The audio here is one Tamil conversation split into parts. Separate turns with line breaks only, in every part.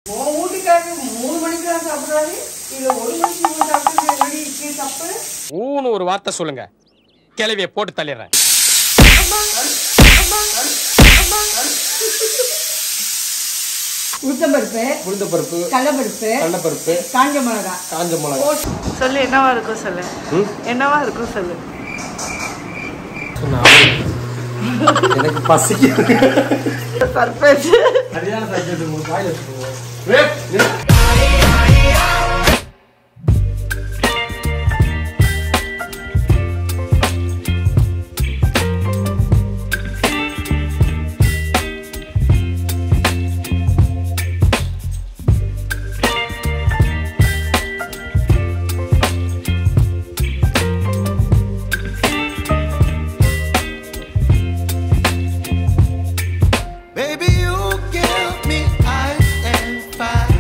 உன் வீட்டுக்காரரு மூணு மணிக்கு தான் சாப்பிடுறாரு இல்ல ஒரு மணிக்கு மூணு சாப்பிட்டு எப்படி இப்படி தப்பு
ஊன்னு ஒரு வார்த்தை சொல்லுங்க கிளவிய போட்டு தள்ளிடுறேன்
உளுத்தம்பருப்பு
உளுந்தப்பருப்பு
கடலப்பருப்பு
கடலைப்பருப்பு
காஞ்ச மிளகா
காஞ்ச மிளகா
சொல்லு என்னவா இருக்கும் சொல்லு என்னவா இருக்கும் சொல்லு
சொன்னா எனக்கு பசிக்குது
சர்ப்ரைஸ்
சரியான சாப்பிட்டு உங்களுக்கு வாயில வச்சுக்கோங்க
Baby, you give me ice and fire.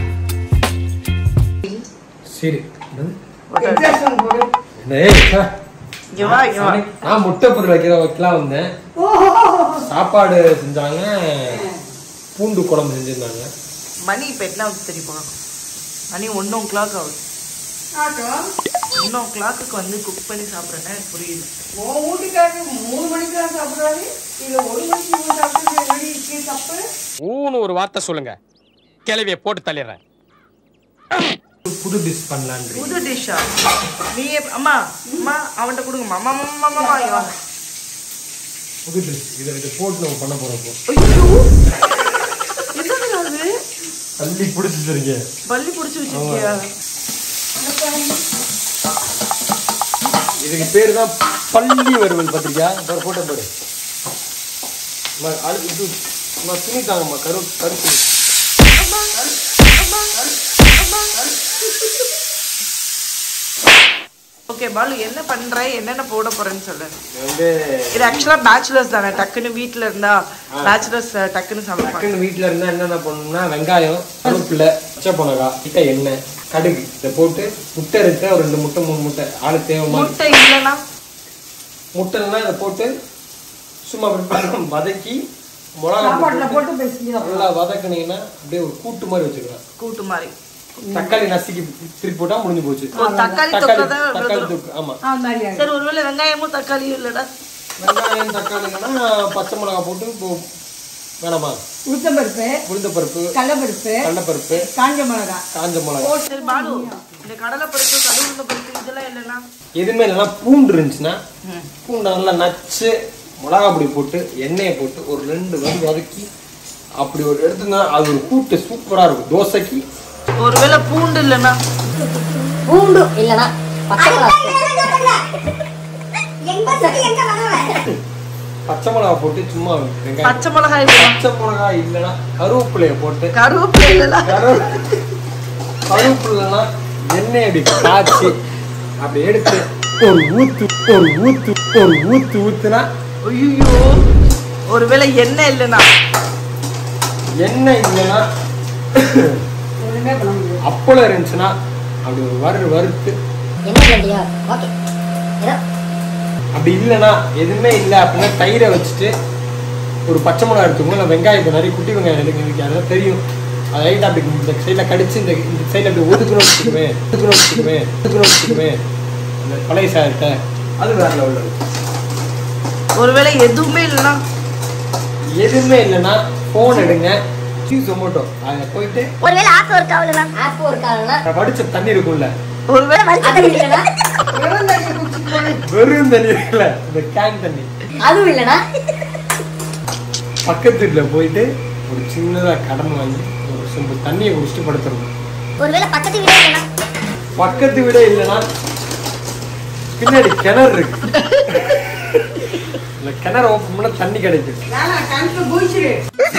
சரி
எக்ஸாஷன் போடு
ஏய், ஆ.
இங்க வா இங்க வா
நான் முட்டை பொருள் வைக்கிற வைக்கலாம் வந்தேன் சாப்பாடு செஞ்சாங்க பூண்டு குழம்பு செஞ்சிருந்தாங்க
மணி இப்ப என்ன ஆகுது தெரியுமா மணி ஒன் ஓ கிளாக் ஆகுது
ஆட்டம்
ஒன் ஓ கிளாக்கு வந்து குக் பண்ணி சாப்பிட்றேன்னா எனக்கு புரியல
உன் வீட்டுக்காரரு மூணு மணிக்கு தான் சாப்பிடுறாரு இல்ல ஒரு மணிக்கு மூணு சாப்பிட்டு எப்படி இப்படி தப்பு
ஊன்னு ஒரு வார்த்தை சொல்லுங்க கிளவிய போட்டு தள்ளிடுறேன்
புது டிஷ் பண்ணலான்றீங்க
புது டிஷ்ஷா நீ எப்- அம்மா அம்மா அவன்கிட்ட கொடுங்கம்மா அம்மா அம்மா அம்மா அம்மா இங்க வாங்க
புது டிஷ் இதை இதை போட்டு நம்ம பண்ண போறோம் இப்போ
ஐயோ என்னது அது
தள்ளி பிடிச்சிருக்கீங்க
பள்ளி பிடிச்சி வச்சிருக்கியா
இதுக்கு பேர் தான் பள்ளி வறுவல் பார்த்திருக்கியா ஒரு போட்டோ பாரு அம்மா, அது இது அம்மா, துணி தாங்கம்மா கரு கருத்து
ஓகே பாலு என்ன பண்ற என்னென்ன போட போறேன்னு சொல்லு
இது வந்து
இது ஆக்சுவலா பேச்சுலர்ஸ் தானே டக்குன்னு வீட்ல இருந்தா பேச்சுலர்ஸ் டக்குன்னு சமைப்பாங்க
டக்குன்னு வீட்டில் இருந்தால் என்னென்ன பண்ணணும்னா வெங்காயம் கருவேப்பிலை பச்சை மிளகா கிட்ட எண்ணெய் கடுகு இதை போட்டு முட்டை இருக்கு ஒரு ரெண்டு முட்டை மூணு முட்டை ஆளு தேவைமா
முட்டை இல்லைன்னா
முட்டைன்னா இதை போட்டு சும்மா அப்படி வதக்கி மிளகா
சாப்பாட்டுல
போட்டு
போட்டு பேசுறீங்க
நல்லா வதக்குனீங்கன்னா அப்படியே ஒரு கூட்டு மாதிரி வச்சுக்கலாம்
கூட்டு மாதிரி
தக்காளி நசுக்கி திருப்பி போட்டா முடிஞ்சு போச்சு
ஓ, தக்காளி
தக்காளி
தொக்கு தான்
தக்காளி
விழுந்துரும்.
தொக்கு ஆமா
ஆ மாதிரி ஆயிடும்.
சரி ஒருவேளை வெங்காயமும் தக்காளியும் இல்லடா
வெங்காயம் தக்காளிங்கன்னா பச்சை மிளகா போட்டு இப்போ வேணாமா
உளுத்தம்பருப்பு
உளுந்தப்பருப்பு
கடலப்பருப்பு
கடலைப்பருப்பு
காஞ்ச மிளகா
காஞ்ச மிளகா
சரி பாலு இந்த கடலை பருப்பு கடுகுந்த பருப்பு இதெல்லாம் இல்லைன்னா
எதுவுமே இல்லைன்னா பூண்டு இருந்துச்சுன்னா பூண்டை நல்லா நச்சு மிளகா பொடி போட்டு எண்ணெயை போட்டு ஒரு ரெண்டு வந்து வதக்கி அப்படி ஒரு எடுத்துனா அது ஒரு கூட்டு சூப்பரா இருக்கும் தோசைக்கு
ஒருவேளை பூண்டு இல்லைன்னா
பூண்டு இல்லனா பச்சை மிளகாய்
பச்சை மிளகா போட்டு சும்மா வெங்காயம்
பச்சை மிளகாய் இல்லைன்னா
பச்சை மிளகா இல்லைன்னா கருவேப்பிலைய போட்டு
கருவேப்பிலை இல்லைன்னா
கரு- கருவேப்பிலைன்னா எண்ணெய் அப்படி காய்ச்சி அப்படி எடுத்து ஒரு ஊத்து ஒரு ஊத்து ஒரு ஊத்து ஊத்துனா
ஐயோ ஒருவேளை எண்ணெய் இல்லைன்னா
எண்ணெய் இல்லைன்னா
ஒண்ணுமே பண்ண முடியாது
அப்பளம் இருந்துச்சுன்னா அப்படி ஒரு வறு வறுத்து
என்ன இல்லையா ஓகே ஏதோ
அப்படி இல்லைன்னா எதுவுமே இல்லை அப்படின்னா தயிரை வச்சுட்டு ஒரு பச்சை மிளகா எடுத்துக்கணும் இல்லை வெங்காயத்தை நிறைய குட்டி வெங்காயம் எடுக்க எனக்கு அதெல்லாம் தெரியும் அதை ரைட் அப்படி இந்த சைடில் கடிச்சு இந்த இந்த சைடில் அப்படி ஒதுக்கணும் வச்சுக்குவேன் ஒதுக்கணும் வச்சுக்குவேன் ஒதுக்கணும் வச்சுக்குவேன் இந்த பழைய சாதத்தை அது வேற லெவலில் இருக்கும்
ஒருவேளை எதுவுமே இல்லைன்னா
எதுவுமே இல்லைன்னா ஃபோன் எடுங்க ஜொமேட்டோ அதில் போயிட்டு
ஒருவேளை ஆப் ஒர்க் ஆகலனா ஆப் ஒர்க் ஆகலனா
வடிச்ச தண்ணி இருக்கும்ல
ஒருவேளை
அதுவும் இல்லனா
வெறும் தண்ணி குடிச்சிட்டு போனேன்
வெறும் தண்ணி இருக்குல்ல இந்த கேன் தண்ணி
அதுவும் இல்லனா
பக்கத்து வீட்டில் போயிட்டு ஒரு சின்னதாக கடன் வாங்கி ஒரு சொம்பு தண்ணியை குடிச்சிட்டு படுத்துடணும்
ஒருவேளை பக்கத்து வீடு இல்லனா
பக்கத்து வீடே இல்லைன்னா பின்னாடி கிணறு இருக்கு இந்த கிணறு ஓப்பன் பண்ணா தண்ணி கிடைக்கும்
வேணாம் கணக்கு போயிச்சிரு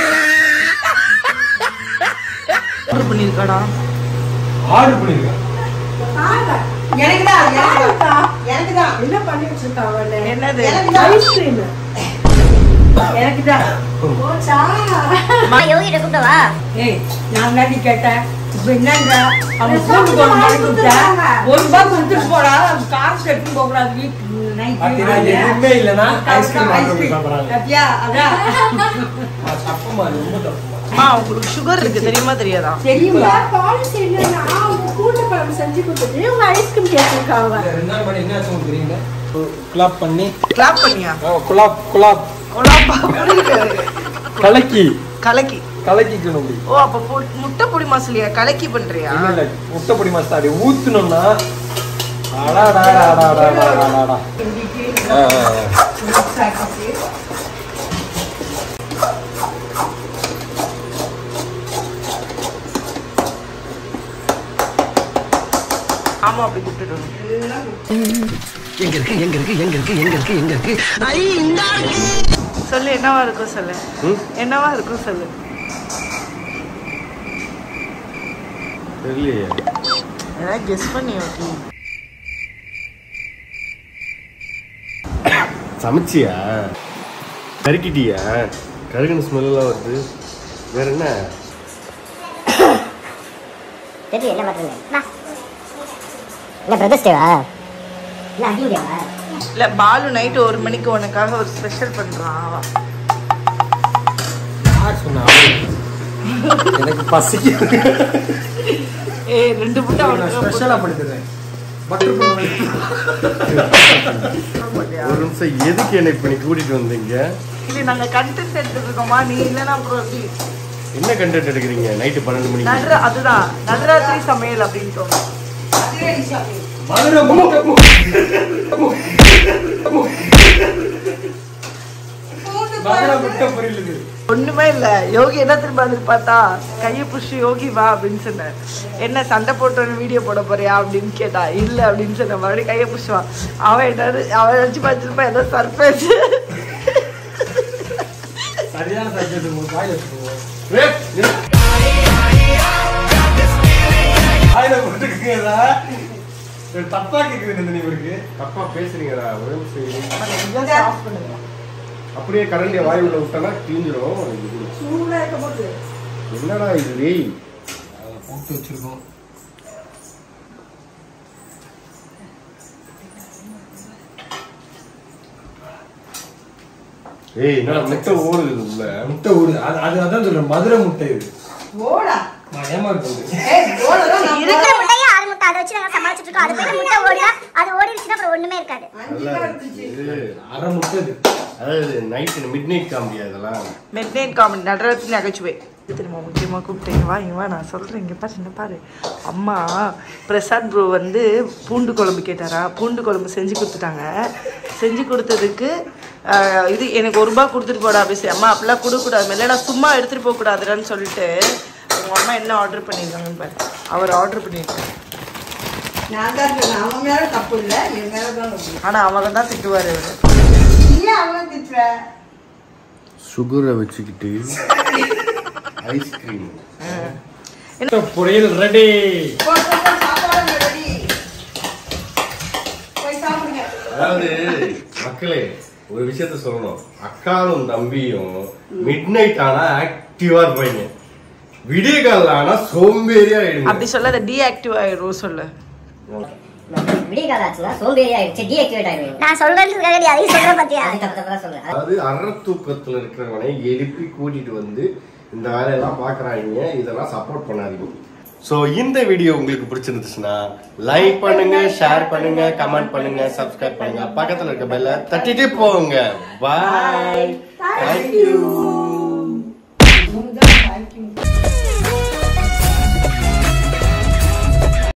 ஆர்டர் பண்ணியிருக்காடா
ஆர்டர் பண்ணிருக்கேன்
எனக்கு தான் எனக்கு தான் எனக்கு தான் என்ன பண்ணி வச்சிருக்காங்க
என்னது?
எனக்கு தான் ஐஸ்கிரீம் எனக்கு தான் போச்சா
மா யோகிட்ட கூப்பிட்டவா
ஏய் நான் தாண்டி கேட்டேன் இப்ப என்னங்க அவங்க கூட்டு போன மாதிரி கூப்பிட்டேன் ஒரு ரூபாய் கொடுத்துட்டு போறா காசு எடுத்து போக கூடாது வீட்டுக்கு
பாத்தீங்கன்னா
நைட்டு
எதுவுமே இல்லைன்னா ஐஸ்கிரீம் ஆர்டர் பண்ணி சாப்பிடுறாங்க
கத்தியா அதான்
தப்புமா ரொம்ப தப்புமா
அம்மா உங்களுக்கு சுகர் இருக்கு தெரியுமா தெரியாதா
தெரியுமா
பாலிசி என்னன்னா அவங்க பூண்டு குழம்பு செஞ்சு கொடுத்துட்டு உங்க ஐஸ்கிரீம் கேட்டிருக்காங்க
ரெண்டு நாள் முன்னாடி என்ன ஆச்சு உங்களுக்கு தெரியுங்களா குலாப் பண்ணி
கிளாப் பண்ணியா
குலாப் குலாப்
கொலாப்பா புரியல
கலக்கி
கலக்கி
கலக்கிக்கணும் அப்படி
ஓ அப்ப பு- முட்டை பொடி மசாலியா கலக்கி பண்றியா
இல்ல இல்ல முட்டை பொடி மாஸ்டர் அப்படி ஊத்துனோம்னா அடாடாடாடாடாடாடாடா. ஆ, ஆ, ஆ.
ஆமா அப்படி கூப்பிட்டு
எங்க இருக்கு எங்க இருக்கு எங்க இருக்கு எங்க இருக்கு எங்க இருக்கு ஐ இந்த
சொல்லு என்னவா இருக்கும் சொல்லு
ம்?
என்னவா இருக்கும் சொல்லு
தெரியலையே
ஏதாவது கெஸ் பண்ணி ஓகே
சமைச்சியா கருக்கிட்டியா கருகுன ஸ்மெல்லாம் வருது வேற என்ன
தெரியும் என்ன பண்ணுறது வா இல்லை பிரதர்ஸ் டேவா இல்லை அடியும் டேவா
இல்ல பாலு நைட்டு ஒரு மணிக்கு உனக்காக ஒரு ஸ்பெஷல் பண்றான் அவன்.
யார் சொன்னா எனக்கு பசிக்குது
ஏய் ரெண்டு முட்டை
நான்
அவனுக்கு
ஸ்பெஷலா படுத்துறேன் பட்டர்
ஒரு நிமிஷம் எதுக்கு என்னை இப்ப நீ கூட்டிட்டு வந்தீங்க
இல்லை நாங்க கண்டென்ட் எடுத்துட்டு இருக்கோமா நீ இல்லைன்னா அப்புறம் எப்படி
என்ன கண்டென்ட் எடுக்கிறீங்க நைட்டு பன்னெண்டு மணிக்கு
நடுற அதுதான் நடுராத்திரி சமையல் அப்படின்ட்டு
மதுரை முட்டை மதுரை முட்டை புரியல
ஒண்ணுமே இல்ல யோகி என்ன திரும்ப வந்து பார்த்தா கையை புடிச்சு யோகி வா அப்படின்னு சொன்னேன் என்ன சண்டை போட்டு வீடியோ போட போறியா அப்படின்னு கேட்டா இல்ல அப்படின்னு சொன்னேன் மறுபடியும் கையை புடிச்சு வா அவன் என்னது அவன் வச்சு பார்த்துருப்பா ஏதோ சர்ப்ரைஸ்
சரியான சப்ஜெக்ட் உங்களுக்கு வாயில வச்சுக்கோங்க
ஏய், இரு.
வாயில போட்டுக்கீங்களா இது தப்பா கேக்குது இந்த இவருக்கு
தப்பா பேசுறீங்கடா ஒரே நிமிஷம் இரு. அப்படியே கரண்டிய வாய் உள்ள விட்டனா தீஞ்சிரும் இது. என்னடா இது டேய்
அதை போட்டு வச்சிருக்கோம்
ஏய் என்னடா முட்டை ஓடுது இது உள்ள
முட்டை ஊடு அது அது அதான் சொல்றேன் மதுரை முட்டை இது
ஓடா
நான் ஏமாறுறது
ஏய் ஓடலாம் நான்
இருக்கிற முட்டையே ஆறு முட்டை அதை வச்சு நாங்கள் சமாளிச்சுட்டு இருக்கோம் அது போய் முட்டை ஓடினா அது ஓடிடுச்சுன்னா அப்புறம் ஒண்ணுமே இருக்காது
நல்லா இது
அரை முட்டை இது
அதாவது நைட் மிட் நைட் காமெடியா இதெல்லாம்
மிட் நைட் காமெடி நடராத்திரி நகைச்சுவை திரும்ப முக்கியமா கூப்பிட்டேன் வா இங்க வா நான் சொல்றேன் இங்க பாரு என்ன பாரு அம்மா பிரசாத் ப்ரோ வந்து பூண்டு குழம்பு கேட்டாரா பூண்டு குழம்பு செஞ்சு கொடுத்துட்டாங்க செஞ்சு கொடுத்ததுக்கு ஆஹ், இது எனக்கு ஒரு ரூபா கொடுத்துட்டு போடா அப்படி அம்மா அப்படிலாம் கொடுக்கக்கூடாது இல்லைனா சும்மா எடுத்துட்டு போக கூடாதுன்னு சொல்லிட்டு உங்க அம்மா என்ன ஆர்டர் பண்ணியிருக்காங்கன்னு பாரு அவர் ஆர்டர் பண்ணியிருக்காங்க
நான் தான் சொன்னேன் அவன் மேல தப்பு இல்ல என் மேல தான் தப்பு
ஆனா அவங்க தான் திட்டுவார் இவர்
நீ அவன் திட்டுற
சுகரை வச்சுக்கிட்டு ஐஸ்கிரீம்
முட்டை பொரியல் ரெடி
போ, போ, போ, சாப்பாடு ரெடி போய் சாப்பிடுங்க
அதாவது மக்களே ஒரு விஷயத்த சொல்லணும் அக்காலும் தம்பியும் மிட் நைட் ஆனா ஆக்டிவா இருப்பாங்க விடிய கால ஆனா சோம்பேறியா ஆயிடுங்க
அப்படி சொல்லாத டீஆக்டிவ் ஆயிரும் சொல்லு
விடிய காலம் ஆச்சுன்னா சோம்பேறி ஆயிடுச்சு டீஆக்டிவேட் ஆயிடுவேன் நான் சொல்றதுக்காக நீ அதையும் சொல்ற பாத்தியா அது தப்பு தப்பா சொல்றேன்
அதாவது அற தூக்கத்துல இருக்கிறவனை எழுப்பி கூட்டிட்டு வந்து இந்த வேலையெல்லாம் பாக்குறாங்க இதெல்லாம் சப்போர்ட் பண்ணாதீங்க ஸோ இந்த வீடியோ உங்களுக்கு பிடிச்சிருந்துச்சுன்னா லைக் பண்ணுங்க ஷேர் பண்ணுங்க கமெண்ட் பண்ணுங்க சப்ஸ்கிரைப் பண்ணுங்க பக்கத்துல இருக்க பெல்ல தட்டிட்டு போங்க பாய் தேங்க்யூ